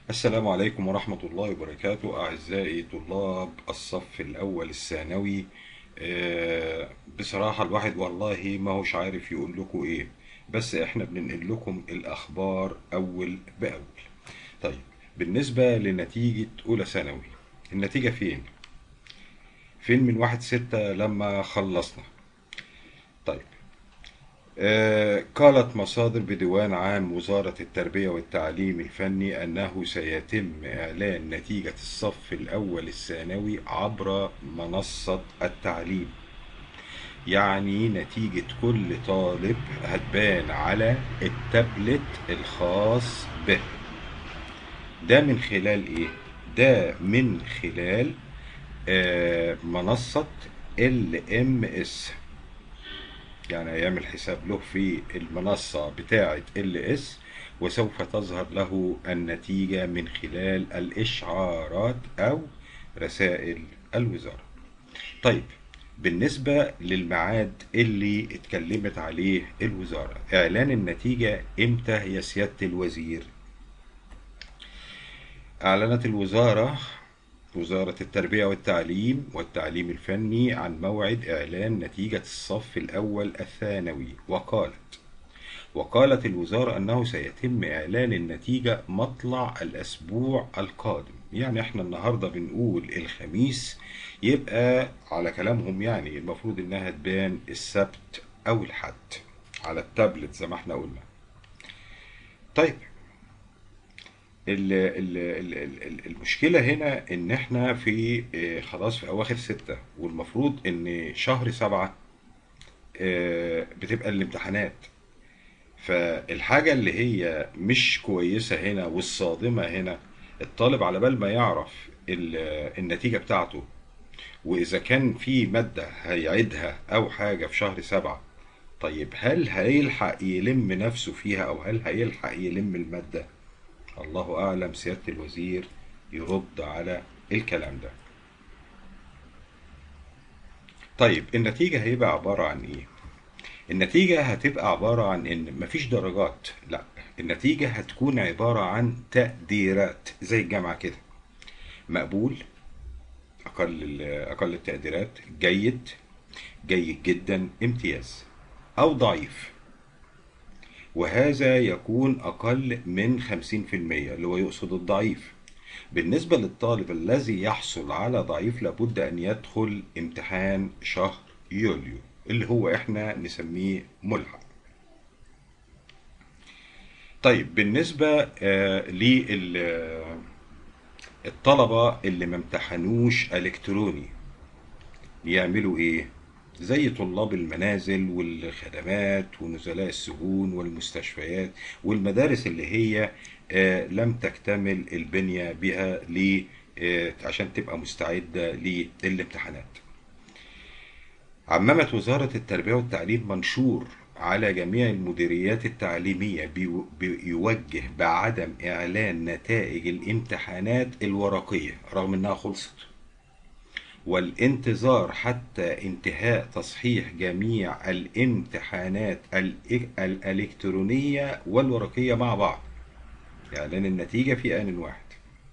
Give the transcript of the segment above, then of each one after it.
السلام عليكم ورحمة الله وبركاته أعزائي طلاب الصف الأول الثانوي آه، بصراحة الواحد والله ما هوش عارف يقول لكم إيه بس إحنا بننقل لكم الأخبار أول بأول طيب بالنسبة لنتيجة أولى ثانوي النتيجة فين؟ فين من واحد ستة لما خلصنا طيب آه، قالت مصادر بديوان عام وزارة التربية والتعليم الفني أنه سيتم إعلان نتيجة الصف الأول الثانوي عبر منصة التعليم يعني نتيجة كل طالب هتبان على التابلت الخاص به ده من خلال إيه؟ ده من خلال آه، منصة LMS يعني هيعمل حساب له في المنصة بتاعة LS وسوف تظهر له النتيجة من خلال الإشعارات أو رسائل الوزارة طيب بالنسبة للميعاد اللي اتكلمت عليه الوزارة إعلان النتيجة إمتى يا سيادة الوزير أعلنت الوزارة وزارة التربية والتعليم والتعليم الفني عن موعد إعلان نتيجة الصف الأول الثانوي وقالت وقالت الوزارة أنه سيتم إعلان النتيجة مطلع الأسبوع القادم يعني احنا النهاردة بنقول الخميس يبقى على كلامهم يعني المفروض انها تبان السبت او الحد على التابلت زي ما احنا قلنا طيب ال ال ال ال ال- المشكلة هنا إن إحنا في آه، خلاص في أواخر ستة والمفروض إن شهر سبعة آه، بتبقى الامتحانات فالحاجة اللي هي مش كويسة هنا والصادمة هنا الطالب على بال ما يعرف ال- النتيجة بتاعته وإذا كان في مادة هيعيدها أو حاجة في شهر سبعة طيب هل هيلحق يلم نفسه فيها أو هل هيلحق يلم المادة؟ الله أعلم سيادة الوزير يرد على الكلام ده طيب النتيجة هيبقى عبارة عن إيه؟ النتيجة هتبقى عبارة عن إن مفيش درجات لا النتيجة هتكون عبارة عن تقديرات زي الجامعة كده مقبول أقل ال- أقل التقديرات جيد جيد جدا امتياز أو ضعيف وهذا يكون أقل من 50% اللي هو يقصد الضعيف بالنسبة للطالب الذي يحصل على ضعيف لابد أن يدخل امتحان شهر يوليو اللي هو احنا نسميه ملحق طيب بالنسبة آه للطلبة اللي ما امتحنوش إلكتروني يعملوا ايه زي طلاب المنازل والخدمات ونزلاء السجون والمستشفيات والمدارس اللي هي آه، لم تكتمل البنية بها ل آه، عشان تبقى مستعدة للامتحانات عممت وزارة التربية والتعليم منشور على جميع المديريات التعليمية بيو- بيوجه بعدم إعلان نتائج الامتحانات الورقية رغم إنها خلصت والانتظار حتى انتهاء تصحيح جميع الامتحانات الإ- الإلكترونية والورقية مع بعض إعلان النتيجة في آن واحد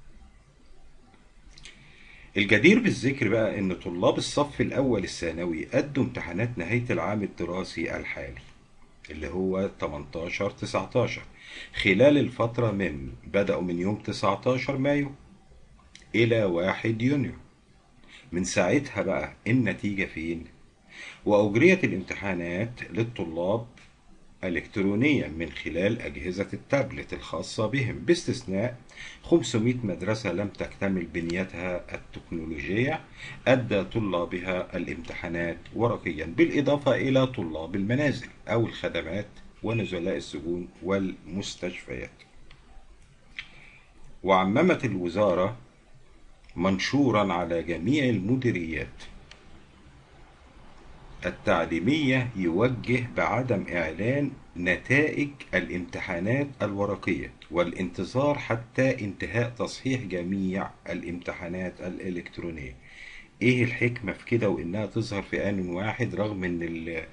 الجدير بالذكر بقى إن طلاب الصف الأول الثانوي أدوا امتحانات نهاية العام الدراسي الحالي اللي هو 18 19 خلال الفترة من بدأوا من يوم 19 مايو إلى 1 يونيو من ساعتها بقى النتيجة فين؟ وأجريت الامتحانات للطلاب إلكترونيا من خلال أجهزة التابلت الخاصة بهم باستثناء 500 مدرسة لم تكتمل بنيتها التكنولوجية أدى طلابها الامتحانات ورقيا بالإضافة إلى طلاب المنازل أو الخدمات ونزلاء السجون والمستشفيات وعممت الوزارة منشورا على جميع المديريات التعليمية يوجه بعدم إعلان نتائج الامتحانات الورقية والانتظار حتى انتهاء تصحيح جميع الامتحانات الإلكترونية إيه الحكمة في كده وإنها تظهر في آن واحد رغم إن ال- ال-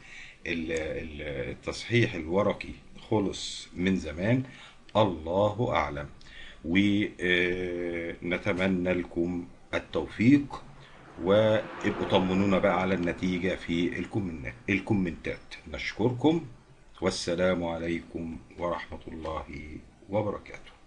ال- التصحيح الورقي خلص من زمان الله أعلم ونتمنى لكم التوفيق وابقوا طمنونا بقى على النتيجة في الكومنت- الكومنتات نشكركم والسلام عليكم ورحمة الله وبركاته